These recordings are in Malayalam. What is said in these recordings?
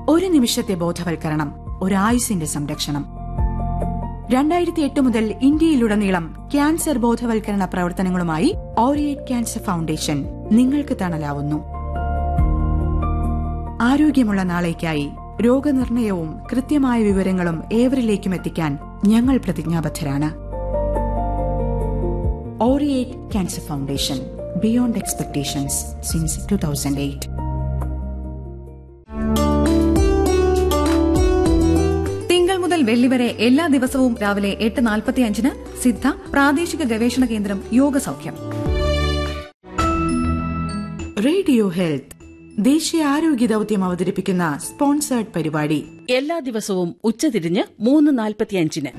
ഒരു നിമിഷത്തെ ബോധവൽക്കരണം ഒരായുസിന്റെ സംരക്ഷണം രണ്ടായിരത്തി എട്ട് മുതൽ ഇന്ത്യയിലുടനീളം ക്യാൻസർ ബോധവൽക്കരണ പ്രവർത്തനങ്ങളുമായി ഓറിയേറ്റ് ക്യാൻസർ ഫൗണ്ടേഷൻ നിങ്ങൾക്ക് തണലാവുന്നു ആരോഗ്യമുള്ള നാളേക്കായി രോഗനിർണയവും കൃത്യമായ വിവരങ്ങളും ഏവരിലേക്കും എത്തിക്കാൻ ഞങ്ങൾ പ്രതിജ്ഞാബദ്ധരാണ് ഓറിയേറ്റ് cancer foundation beyond expectations since two thousand eight തിങ്കൾ മുതൽ വെള്ളി വരെ എല്ലാ ദിവസവും രാവിലെ എട്ട് നാൽപ്പത്തി അഞ്ചിന് സിദ്ധ പ്രാദേശിക ഗവേഷണ കേന്ദ്രം യോഗ സൗഖ്യം റേഡിയോ ഹെൽത്ത് ദേശീയ ആരോഗ്യ ദൌത്യം അവതരിപ്പിക്കുന്ന സ്പോൺസേർഡ് പരിപാടി എല്ലാ ദിവസവും ഉച്ചതിരിഞ്ഞ് മൂന്ന് നാൽപ്പത്തിയഞ്ചിന്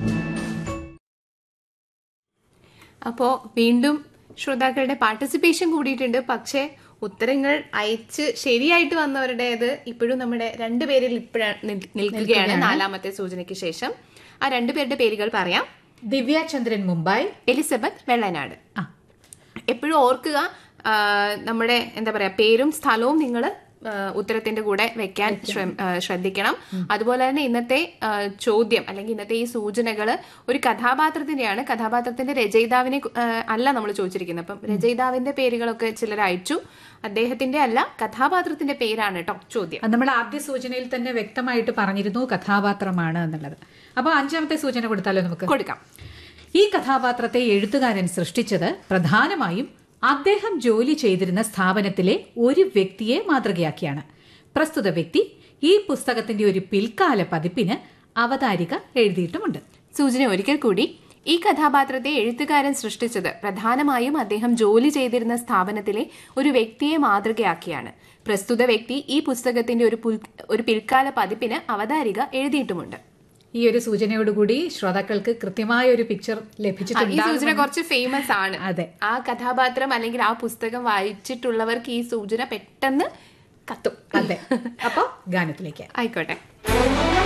അപ്പോൾ വീണ്ടും ശ്രോതാക്കളുടെ പാർട്ടിസിപ്പേഷൻ കൂടിയിട്ടുണ്ട് പക്ഷേ ഉത്തരങ്ങൾ അയച്ച് ശരിയായിട്ട് വന്നവരുടേത് ഇപ്പോഴും നമ്മുടെ രണ്ടുപേരിൽ ഇപ്പോഴാണ് നിൽക്കുകയാണ് നാലാമത്തെ സൂചനയ്ക്ക് ശേഷം ആ രണ്ടുപേരുടെ പേരുകൾ പറയാം ദിവ്യ ചന്ദ്രൻ മുംബൈ എലിസബത്ത് വെള്ളനാട് എപ്പോഴും ഓർക്കുക ആ, നമ്മുടെ എന്താ പറയാ പേരും സ്ഥലവും നിങ്ങൾ ഉത്തരത്തിന്റെ കൂടെ വെക്കാൻ ശ്രമ- ആ, ശ്രദ്ധിക്കണം അതുപോലെ തന്നെ ഇന്നത്തെ ആ, ചോദ്യം അല്ലെങ്കിൽ ഇന്നത്തെ ഈ സൂചനകൾ ഒരു കഥാപാത്രത്തിന്റെയാണ് കഥാപാത്രത്തിന്റെ രചയിതാവിനെ കു- ആ, അല്ല നമ്മൾ ചോദിച്ചിരിക്കുന്നത് അപ്പം രചയിതാവിന്റെ പേരുകളൊക്കെ ചിലർ അയച്ചു അദ്ദേഹത്തിന്റെ അല്ല കഥാപാത്രത്തിന്റെ പേരാണ് കേട്ടോ ചോദ്യം അത് നമ്മൾ ആദ്യ സൂചനയിൽ തന്നെ വ്യക്തമായിട്ട് പറഞ്ഞിരുന്നു കഥാപാത്രമാണ് എന്നുള്ളത് അപ്പോൾ അഞ്ചാമത്തെ സൂചന കൊടുത്താലോ നമുക്ക് കൊടുക്കാം ഈ കഥാപാത്രത്തെ എഴുത്തുകാരൻ സൃഷ്ടിച്ചത് പ്രധാനമായും അദ്ദേഹം ജോലി ചെയ്തിരുന്ന സ്ഥാപനത്തിലെ ഒരു വ്യക്തിയെ മാതൃകയാക്കിയാണ് പ്രസ്തുത വ്യക്തി ഈ പുസ്തകത്തിന്റെ ഒരു പിൽക്കാല പതിപ്പിന് അവതാരിക എഴുതിയിട്ടുമുണ്ട് സൂചന ഒരിക്കൽ കൂടി ഈ കഥാപാത്രത്തെ എഴുത്തുകാരൻ സൃഷ്ടിച്ചത് പ്രധാനമായും അദ്ദേഹം ജോലി ചെയ്തിരുന്ന സ്ഥാപനത്തിലെ ഒരു വ്യക്തിയെ മാതൃകയാക്കിയാണ് പ്രസ്തുത വ്യക്തി ഈ പുസ്തകത്തിന്റെ ഒരു പുൽ- ഒരു പിൽക്കാല പതിപ്പിന് അവതാരിക എഴുതിയിട്ടുമുണ്ട് ഈ ഒരു സൂചനയോടുകൂടി ശ്രോതാക്കൾക്ക് കൃത്യമായ ഒരു പിക്ചർ ആ, ഈ സൂചന ലഭിച്ചിട്ടുണ്ട് കുറച്ച് ഫേമസ് ആണ് അതെ. ആ കഥാപാത്രം അല്ലെങ്കിൽ ആ പുസ്തകം വായിച്ചിട്ടുള്ളവർക്ക് ഈ സൂചന പെട്ടെന്ന് കത്തും അതെ അപ്പൊ ഗാനത്തിലേക്ക് ആയിക്കോട്ടെ